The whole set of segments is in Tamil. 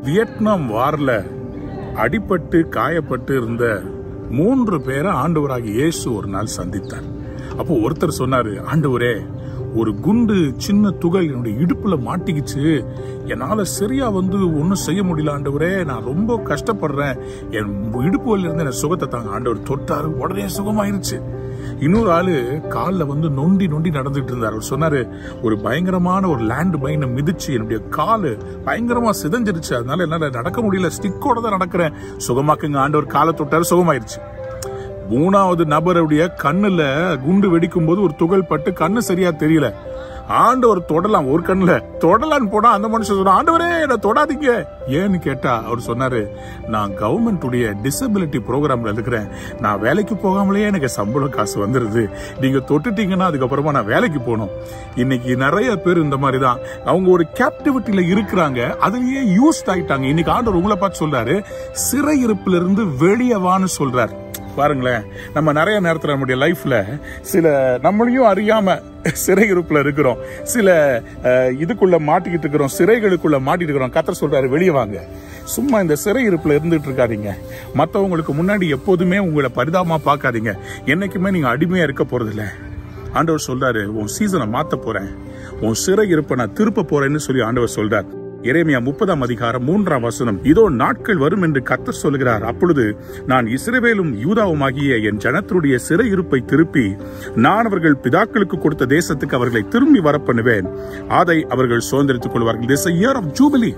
வியட்நாம் வார்ல அடிபட்டு காயப்பட்டு இருந்த மூன்று பேரை ஆண்டவராகிய இயேசு ஒரு நாள் சந்தித்தார் அப்போ ஒருத்தர் சொன்னாரு ஆண்டவரே ஒரு குண்டு சின்ன துகள் என்னுடைய இடுப்புல மாட்டிக்கிச்சு என்னால சரியா வந்து ஒன்றும் செய்ய முடியல ஆண்டவரே நான் ரொம்ப கஷ்டப்படுறேன் என் இடுப்பு வலியில இருந்து எனக்கு சுகத்தை தாங்க ஆண்டவர் தொட்டாரு உடனே சுகமாயிருச்சு இன்னொரு ஆளு காலில் வந்து நொண்டி நொண்டி நடந்துட்டு இருந்தார் அவர் சொன்னாரு ஒரு பயங்கரமான ஒரு லேண்ட் மைனை மிதிச்சு என்னுடைய காலு பயங்கரமா சிதஞ்சிருச்சு அதனால என்னால நடக்க முடியல ஸ்டிக்கோட தான் நடக்கிறேன் சுகமாக்குங்க ஆண்டவர் காலை தொட்டாரு சுகமாயிருச்சு மூணாவது நபருடைய கண்ணுல குண்டு வெடிக்கும் போது ஒரு துகள் பட்டு கண்ணு சரியா தெரியல ஆண்டவர் தொடலாம் ஒரு கண்ணுல தொடலான்னு போனா அந்த மனுஷன் சொன்னா ஆண்டவரே என்ன தொடாதீங்க ஏன்னு கேட்டா அவர் சொன்னாரு நான் கவர்மெண்ட் உடைய டிசபிலிட்டி ப்ரோக்ராம்ல இருக்கிறேன் நான் வேலைக்கு போகாமலேயே எனக்கு சம்பள காசு வந்துருது நீங்க தொட்டுட்டீங்கன்னா அதுக்கப்புறமா நான் வேலைக்கு போகணும் இன்னைக்கு நிறைய பேர் இந்த மாதிரி தான் அவங்க ஒரு கேப்டிவிட்டியில இருக்கிறாங்க அதுலயே யூஸ்ட் ஆயிட்டாங்க இன்னைக்கு ஆண்டவர் உங்களை பார்த்து சொல்றாரு சிறையிருப்புல இருந்து வெளியே வான்னு சொல்றாரு பாருங்களேன் நம்ம நிறைய நேரத்தில் நம்முடைய லைஃப்ல சில நம்மளையும் அறியாம சிறையிருப்புல இருக்கிறோம் சில அஹ், இதுக்குள்ள மாட்டிக்கிட்டு இருக்கிறோம் சிறைகளுக்குள்ள மாட்டிட்டு இருக்கிறோம் கத்தர் சொல்றாரு வெளியே வாங்க சும்மா இந்த சிறையிருப்புல இருந்துட்டு இருக்காதீங்க மற்றவங்களுக்கு முன்னாடி எப்போதுமே உங்களை பரிதாபமா பார்க்காதீங்க என்னைக்குமே நீங்க அடிமையா இருக்க போறதில்ல ஆண்டவர் சொல்றாரு உன் சீசனை மாத்த போறேன் உன் சிறை இருப்ப நான் திருப்ப போறேன்னு சொல்லி ஆண்டவர் சொல்றார் எரேமியா முப்பதாம் அதிகாரம் மூன்றாம் வசனம் இதோ நாட்கள் வரும் என்று கர்த்தர் சொல்கிறார் அப்பொழுது நான் இஸ்ரவேலும் யூதாவுமாகிய என் ஜனத்தினுடைய சிறை இருப்பை திருப்பி நான் அவர்கள் பிதாக்களுக்கு கொடுத்த தேசத்துக்கு அவர்களை திரும்பி வரப்பண்ணுவேன் அதை அவர்கள் சுதந்திரித்துக் கொள்வார்கள் this is a year of jubilee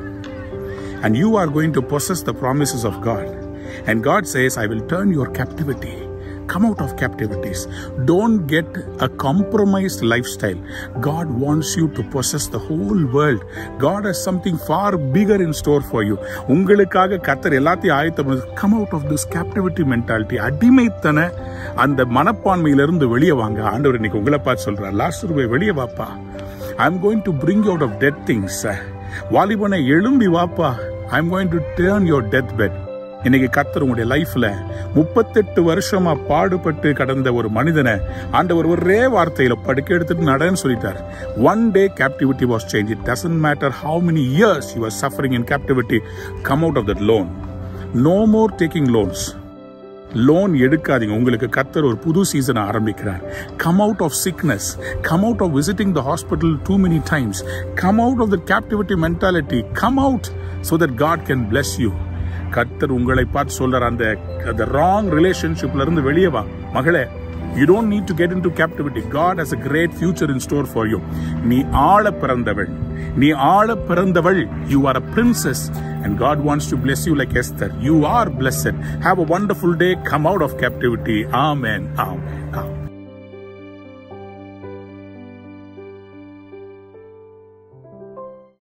and you are going to possess the promises of God. And God says, I will turn your captivity. Come out of captivities. Don't get a compromised lifestyle. God wants you to possess the whole world. God has something far bigger in store for you. உங்களுக்காக கத்தர் எல்லாத்தையும் ஆயத்தம் come out of this captivity mentality அடிமைத்தன அந்த மனப்பான்மையிலிருந்து வெளியே வாங்க ஆண்டவர் இன்னைக்கு உங்களை பார்த்து சொல்றார் லாஸ்ட் ரூபாய் வெளியே வாப்பா I am going to bring out of dead things வாலிபனை எழும்பி வாப்பா I am going to turn your death bed இன்னைக்கு கர்த்தர் உங்களுடைய லைஃப்ல முப்பத்தெட்டு வருஷமா பாடுபட்டு கடந்த ஒரு மனிதனை ஆண்டவர் ஒரே வார்த்தையில படுக்க எடுத்துட்டு நடன்னு சொல்லிட்டார் one day captivity was change it doesn't matter how many years you are suffering in captivity come out of that loan no more taking loans loan எடுக்காதீங்க உங்களுக்கு கத்தர் ஒரு புது சீசனை ஆரம்பிக்கிறார் come out of sickness come out of visiting the hospital too many times come out of the captivity mentality come out so that God can bless you கத்தர் உங்களை பார்த்து சொல்றார் அந்த அந்த ராங் ரிலேஷன்ஷிப்ல இருந்து வெளியே வா மகளே you don't need to get into captivity God has a great future in store for you நீ ஆள பிறந்தவள் நீ ஆள பிறந்தவள் you are a princess and God wants to bless you like Esther. You are blessed. Have a wonderful day. Come out of captivity. Amen. Amen. Amen.